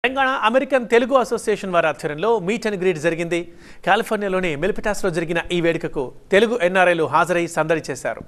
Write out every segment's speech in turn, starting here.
Telangana American Telugu association వారి ఆధ్వర్యంలో meet and greet జరిగింది కాలిఫోర్నియాలోని మిల్పిటాస్లో జరిగిన ఈ వేడుకకు తెలుగు ఎన్ఆర్ఐలు హాజరై సందడి చేశారు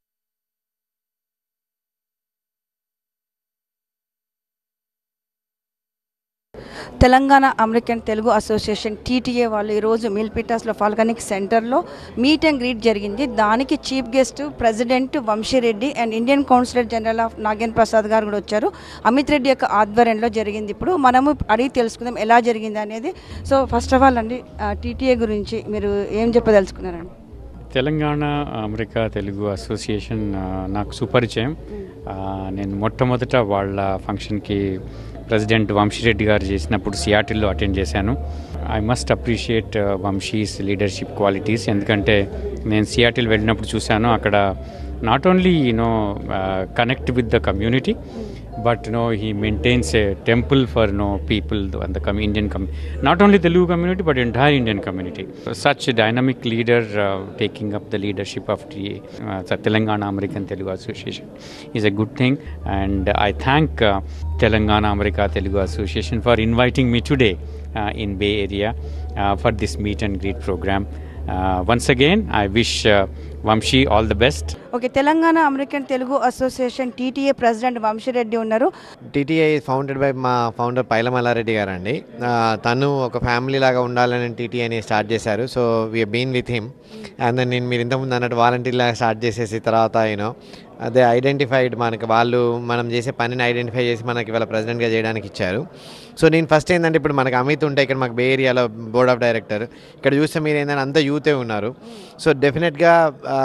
Telangana American Telugu association TTA వాళ్ళు ఈరోజు మిల్పిటాస్లో ఫాల్కనిక్ సెంటర్లో మీట్ అండ్ గ్రీట్ జరిగింది దానికి chief guest president Vamshireddy and Indian councillor general of Nagendra Prasad గారు కూడా వచ్చారు అమిత్ రెడ్డి యొక్క ఆధ్వర్యంలో జరిగింది ఇప్పుడు మనము అడిగి తెలుసుకుందాం ఎలా జరిగింది అనేది సో ఫస్ట్ ఆఫ్ ఆల్ అండి టీటీఏ గురించి మీరు ఏం చెప్పదలుచుకున్నారండి తెలంగాణ అమెరికా తెలుగు అసోసియేషన్ ఆ, నాకు సుపరిచయం ఆ, నేను మొట్టమొదట వాళ్ళ ఫంక్షన్కి ప్రెసిడెంట్ వంశీరెడ్డి గారు చేసినప్పుడు సియాటిల్లో అటెండ్ చేశాను I must appreciate Vamshi's leadership qualities ఎందుకంటే నేను సియాటిల్ వెళ్ళినప్పుడు చూశాను అక్కడ not only you know connect with the community but no he maintains a temple for no people and the com- indian com- not only the Telugu community but entire indian community such a dynamic leader uh, taking up the leadership of the uh, the telangana american telugu association is a good thing and i thank uh, telangana america telugu association for inviting me today uh, in bay area uh, for this meet and greet program uh, once again i wish uh, vamshi all the best okay Telangana American Telugu association TTA president Vamshireddy ఉన్నారు TTI founded by మా founder Paila Mallareddy గారు అండి ఆ, తను ఒక family లాగా ఉండాలని టీటీఐని స్టార్ట్ చేశారు so we been with him and then నేను మీరు ఇంతకుముందు అన్నట్టు వాలంటీర్ లాగా స్టార్ట్ చేసేసి తర్వాత యూనో అదే ఐడెంటిఫైడ్ మనకి వాళ్ళు మనం చేసే పనిని ఐడెంటిఫై చేసి మనకి వాళ్ళ ప్రెసిడెంట్గా చేయడానికి ఇచ్చారు సో నేను ఫస్ట్ ఏంటంటే ఇప్పుడు మనకి అమిత్ ఉంటే ఇక్కడ మాకు బే ఏరియాలో బోర్డ్ ఆఫ్ డైరెక్టర్ ఇక్కడ చూస్తే మీరు ఏంటంటే అంతా యూతే ఉన్నారు సో డెఫినెట్గా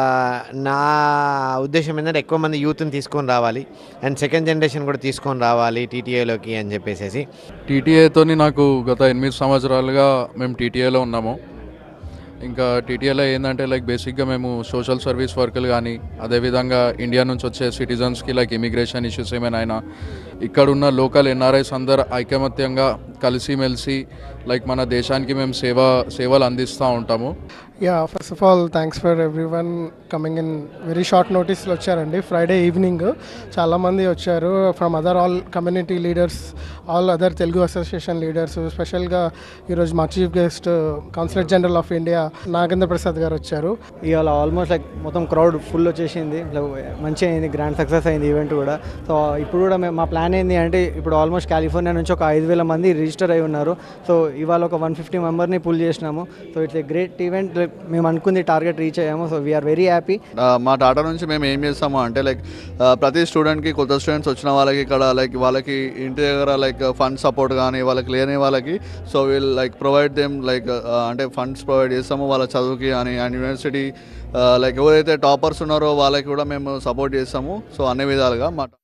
నా ఉద్దేశం ఏంటంటే ఎక్కువ మంది యూత్ని తీసుకొని రావాలి అండ్ సెకండ్ జనరేషన్ కూడా తీసుకొని రావాలి టీటీఏలోకి అని చెప్పేసి టీటీఏతోని నాకు గత ఎనిమిది సంవత్సరాలుగా మేము టీటీఏలో ఉన్నాము ఇంకా టీటీఏలో ఏంటంటే లైక్ బేసిక్గా మేము సోషల్ సర్వీస్ వర్కులు కానీ అదేవిధంగా ఇండియా నుంచి వచ్చే సిటిజన్స్కి లైక్ ఇమిగ్రేషన్ ఇష్యూస్ ఏమైనా అయినా ఇక్కడ ఉన్న లోకల్ ఎన్ఆర్ఐస్ అందరు ఐకమత్యంగా కలిసిమెలిసి లైక్ మన దేశానికి మేము సేవ సేవలు అందిస్తూ ఉంటాము yeah first of all thanks for everyone coming in very short నోటీస్లో వచ్చారండి ఫ్రైడే ఈవినింగ్ చాలామంది వచ్చారు from other all community leaders all other Telugu association leaders స్పెషల్గా ఈరోజు మా chief guest councillor general of India Nagendra Prasad గారు వచ్చారు ఇవాళ ఆల్మోస్ట్ లైక్ మొత్తం క్రౌడ్ ఫుల్ వచ్చేసింది మంచిగా అయింది గ్రాండ్ సక్సెస్ అయింది ఈవెంట్ కూడా సో ఇప్పుడు కూడా మేము మా ప్లాన్ ఏంటి అంటే ఇప్పుడు ఆల్మోస్ట్ కాలిఫోర్నియా నుంచి ఒక ఐదు వేల మంది రిజిస్టర్ అయి ఉన్నారు సో ఇవాళ ఒక వన్ ఫిఫ్టీ మెంబర్ని పుల్ చేసినాము so it's a great event మేము అనుకుంది టార్గెట్ రీచ్ అయ్యాము సో వీఆర్ వెరీ హ్యాపీ ఆ, మా టాటా నుంచి మేము ఏం చేస్తాము అంటే లైక్ ఆ, ప్రతి స్టూడెంట్కి కొత్త స్టూడెంట్స్ వచ్చిన వాళ్ళకి ఇక్కడ లైక్ వాళ్ళకి ఇంటి దగ్గర లైక్ ఫండ్ సపోర్ట్ కానీ వాళ్ళకి లేని వాళ్ళకి so we'll like provide them like అంటే ఫండ్స్ ప్రొవైడ్ చేస్తాము వాళ్ళ చదువుకి అని అండ్ యూనివర్సిటీ లైక్ ఎవరైతే టాపర్స్ ఉన్నారో వాళ్ళకి కూడా మేము సపోర్ట్ చేస్తాము సో అన్ని విధాలుగా మా